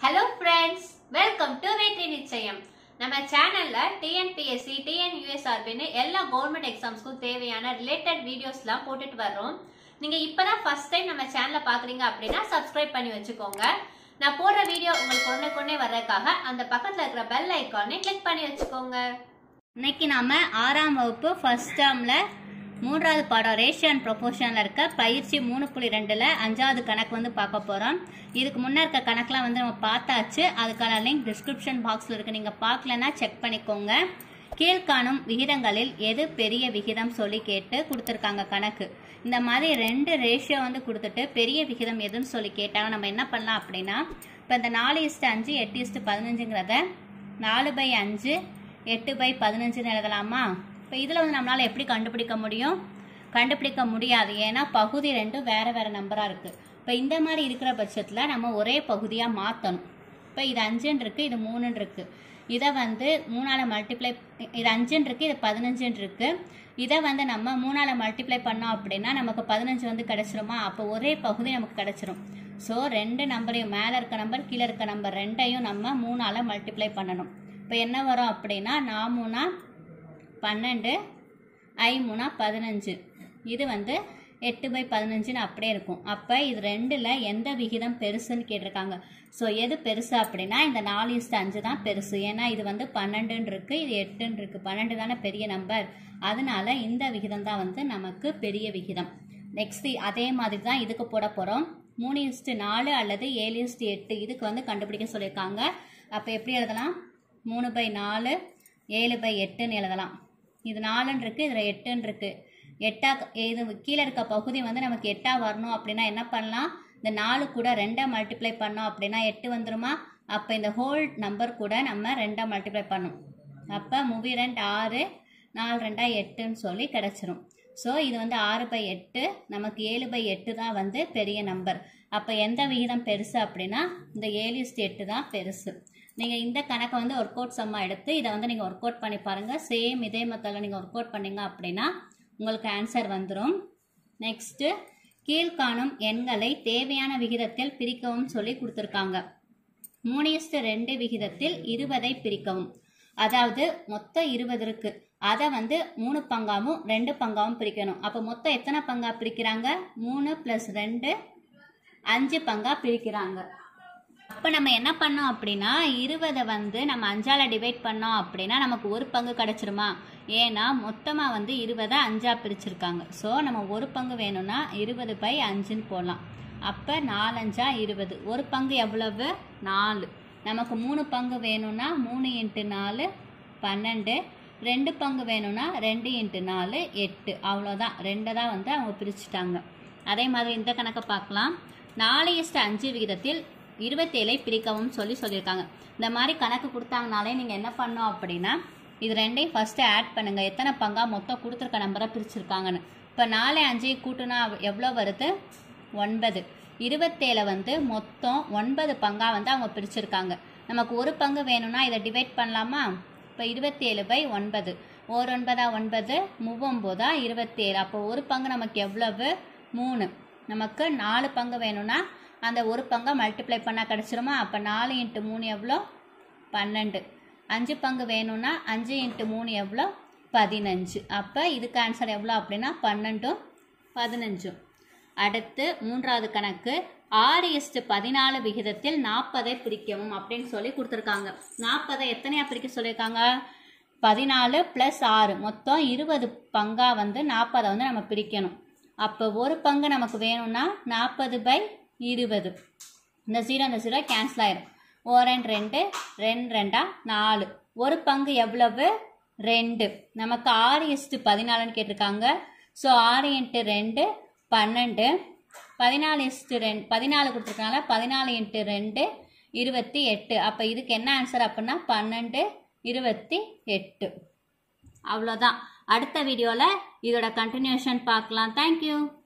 hello friends welcome to வெற்றி நிச்சயம் நம்ம சேனல்ல டிஎன்பிஎஸ்சி டிஎன்யூஎஸ்ஆர்பின்னு எல்லா கவர்மெண்ட் எக்ஸாம்ஸ்க்கும் தேவையான ரிலேட்டட் வீடியோஸ்லாம் போட்டுட்டு வர்றோம் நீங்க இப்பதான் ஃபர்ஸ்ட் டைம் நம்ம சேனலை பாக்குறீங்க அப்படின்னா சப்ஸ்கிரைப் பண்ணி வச்சுக்கோங்க நான் போடுற வீடியோ உங்களுக்கு உடனே கொண்டே வர்றதுக்காக அந்த பக்கத்துல இருக்கிற பெல் ஐக்கானை கிளிக் பண்ணி வச்சுக்கோங்க இன்னைக்கு நாம ஆறாம் வகுப்பு ஃபர்ஸ்ட் டேர்ம்ல மூன்றாவது பாடம் ரேஷியோ அண்ட் ப்ரொபோஷனில் இருக்க பயிற்சி மூணு புள்ளி ரெண்டில் அஞ்சாவது கணக்கு வந்து பார்க்க போகிறோம் இதுக்கு முன்னே இருக்க கணக்கெலாம் வந்து நம்ம பார்த்தாச்சு அதுக்கான லிங்க் டிஸ்கிரிப்ஷன் பாக்ஸில் இருக்குது நீங்கள் பார்க்கலன்னா செக் பண்ணிக்கோங்க கீழ்காணும் விகிதங்களில் எது பெரிய விகிதம் சொல்லி கேட்டு கொடுத்துருக்காங்க கணக்கு இந்த மாதிரி ரெண்டு ரேஷியோ வந்து கொடுத்துட்டு பெரிய விகிதம் எதுன்னு சொல்லி கேட்டாங்க நம்ம என்ன பண்ணலாம் அப்படின்னா இப்போ இந்த நாலு இஸ்ட்டு அஞ்சு எட்டு இஸ்ட்டு பதினஞ்சுங்கிறத நாலு பை அஞ்சு எட்டு பை பதினஞ்சுன்னு எழுதலாமா இப்போ இதில் வந்து நம்மளால் எப்படி கண்டுபிடிக்க முடியும் கண்டுபிடிக்க முடியாது ஏன்னா பகுதி ரெண்டும் வேறு வேறு நம்பராக இருக்குது இப்போ இந்த மாதிரி இருக்கிற பட்சத்தில் நம்ம ஒரே பகுதியாக மாற்றணும் இப்போ இது அஞ்சுன்னு இருக்குது இது மூணுன்னு இருக்குது இதை வந்து மூணால் மல்டிப்ளை இது அஞ்சுன்னு இருக்குது இது பதினஞ்சுன்னு இருக்குது இதை வந்து நம்ம மூணால் மல்டிப்ளை பண்ணோம் அப்படின்னா நமக்கு பதினஞ்சு வந்து கிடச்சிருமா அப்போ ஒரே பகுதி நமக்கு கிடச்சிரும் ஸோ ரெண்டு நம்பரையும் மேலே இருக்க நம்பர் கீழே இருக்க நம்பர் ரெண்டையும் நம்ம மூணால் மல்டிப்ளை பண்ணணும் இப்போ என்ன வரும் அப்படின்னா நான் மூணா பன்னெண்டு ஐ மூணா பதினஞ்சு இது வந்து எட்டு பை பதினஞ்சுன்னு அப்படியே இருக்கும் அப்போ இது ரெண்டில் எந்த விகிதம் பெருசுன்னு கேட்டிருக்காங்க ஸோ எது பெருசு அப்படின்னா இந்த நாலு இஸ்டு அஞ்சு தான் பெருசு ஏன்னா இது வந்து பன்னெண்டுன்னு இருக்குது இது எட்டுன்னு இருக்குது பன்னெண்டு தானே பெரிய நம்பர் அதனால இந்த விகிதம் தான் வந்து நமக்கு பெரிய விகிதம் நெக்ஸ்ட் அதே மாதிரி தான் இதுக்கு போட போகிறோம் மூணு இஸ்டு நாலு அல்லது ஏழு இஸ்டு எட்டு இதுக்கு வந்து கண்டுபிடிக்க சொல்லியிருக்காங்க அப்போ எப்படி எழுதலாம் மூணு பை நாலு ஏழு பை எட்டுன்னு எழுதலாம் இது நாலுன்னு இருக்குது இதில் எட்டுன்னு இருக்குது எட்டா இது கீழே இருக்க பகுதி வந்து நமக்கு எட்டா வரணும் அப்படின்னா என்ன பண்ணலாம் இந்த நாலு கூட ரெண்டை மல்டிப்ளை பண்ணோம் அப்படின்னா எட்டு வந்துருமா அப்போ இந்த ஹோல் நம்பர் கூட நம்ம ரெண்டை மல்டிப்ளை பண்ணணும் அப்போ மூவி ரெண்டு ஆறு நாலு ரெண்டா எட்டுன்னு சொல்லி கிடச்சிரும் ஸோ இது வந்து ஆறு பை எட்டு நமக்கு ஏழு பை எட்டு தான் வந்து பெரிய நம்பர் அப்போ எந்த விகிதம் பெருசு அப்படின்னா இந்த ஏழு இஸ்டு எட்டு தான் பெருசு நீங்கள் இந்த கணக்கை வந்து ஒர்க் அவுட் சம்மா எடுத்து இதை வந்து நீங்கள் ஒர்க் அவுட் பண்ணி பாருங்கள் சேம் இதே மெத்தடில் நீங்கள் ஒர்க் அவுட் பண்ணீங்க அப்படின்னா உங்களுக்கு ஆன்சர் வந்துடும் நெக்ஸ்ட்டு கீழ்காணும் எண்களை தேவையான விகிதத்தில் பிரிக்கவும் சொல்லி கொடுத்துருக்காங்க மூணு இஸ்டு ரெண்டு விகிதத்தில் இருபதை பிரிக்கவும் அதாவது மொத்தம் இருபது இருக்கு அதை வந்து மூணு பங்காவும் ரெண்டு பங்காவும் பிரிக்கணும் அப்போ மொத்தம் எத்தனை பங்கா பிரிக்கிறாங்க மூணு ப்ளஸ் ரெண்டு அஞ்சு பங்கா பிரிக்கிறாங்க அப்போ நம்ம என்ன பண்ணோம் அப்படின்னா இருபதை வந்து நம்ம அஞ்சால் டிவைட் பண்ணோம் அப்படின்னா நமக்கு ஒரு பங்கு கிடச்சிருமா ஏன்னா மொத்தமாக வந்து இருபதை அஞ்சாக பிரிச்சிருக்காங்க ஸோ நம்ம ஒரு பங்கு வேணும்னா இருபது பை அஞ்சுன்னு போடலாம் அப்போ நாலஞ்சா இருபது ஒரு பங்கு எவ்வளவு நாலு நமக்கு மூணு பங்கு வேணும்னா மூணு இன்ட்டு நாலு பன்னெண்டு ரெண்டு பங்கு வேணும்னா ரெண்டு இன்ட்டு நாலு எட்டு அவ்வளோதான் ரெண்டை தான் வந்து அவங்க பிரிச்சுட்டாங்க அதே மாதிரி இந்த கணக்கை பார்க்கலாம் நாலு இஸ்டு அஞ்சு விகிதத்தில் இருபத்தேழை பிரிக்கவும் சொல்லி சொல்லியிருக்காங்க இந்த மாதிரி கணக்கு கொடுத்தாங்கனாலே நீங்கள் என்ன பண்ணோம் அப்படின்னா இது ரெண்டையும் ஃபஸ்ட்டு ஆட் பண்ணுங்கள் எத்தனை பங்கா மொத்தம் கொடுத்துருக்க நம்பரை பிரிச்சிருக்காங்கன்னு இப்போ நாலு அஞ்சையும் கூட்டுனா எவ்வளோ வருது ஒன்பது இருபத்தேழை வந்து மொத்தம் ஒன்பது பங்காக வந்து அவங்க பிரிச்சிருக்காங்க நமக்கு ஒரு பங்கு வேணும்னா இதை டிவைட் பண்ணலாமா இப்போ இருபத்தேழு பை ஒன்பது ஓர் ஒன்பதா ஒன்பது மூவொம்போதா இருபத்தேழு அப்போ ஒரு பங்கு நமக்கு எவ்வளவு மூணு நமக்கு நாலு பங்கு வேணும்னா அந்த ஒரு பங்கை மல்டிப்ளை பண்ணால் கிடச்சிருமா அப்போ நாலு இன்ட்டு மூணு எவ்வளோ பன்னெண்டு அஞ்சு பங்கு வேணும்னா அஞ்சு இன்ட்டு மூணு எவ்வளோ பதினஞ்சு அப்போ இதுக்கு ஆன்சர் எவ்வளோ அப்படின்னா பன்னெண்டும் பதினஞ்சும் அடுத்து மூன்றாவது கணக்கு ஆறு எஸ்ட்டு பதினாலு விகிதத்தில் நாற்பதை பிரிக்கவும் அப்படின்னு சொல்லி கொடுத்துருக்காங்க நாற்பதை எத்தனையா பிரிக்க சொல்லியிருக்காங்க பதினாலு ப்ளஸ் ஆறு மொத்தம் இருபது பங்காக வந்து நாற்பதை வந்து நம்ம பிரிக்கணும் அப்போ ஒரு பங்கு நமக்கு வேணும்னா நாற்பது பை இருபது இந்த ஜீரோ இந்த ஜீரோ கேன்சல் ஆயிரும் ஓ ரெண்டு ரெண்டு ரெண்டு ரெண்டா நாலு ஒரு பங்கு எவ்வளவு ரெண்டு நமக்கு ஆறு இஸ்ட்டு பதினாலுன்னு கேட்டிருக்காங்க ஸோ ஆறு இன்ட்டு ரெண்டு பன்னெண்டு பதினாலு இஸ்ட்டு ரெண்டு பதினாலு கொடுத்துருக்கனால பதினாலு இன்ட்டு ரெண்டு இருபத்தி எட்டு அப்போ இதுக்கு என்ன ஆன்சர் அப்படின்னா பன்னெண்டு இருபத்தி எட்டு அவ்வளோதான் அடுத்த வீடியோவில் இதோட கண்டினியூஷன் பார்க்கலாம் தேங்க்யூ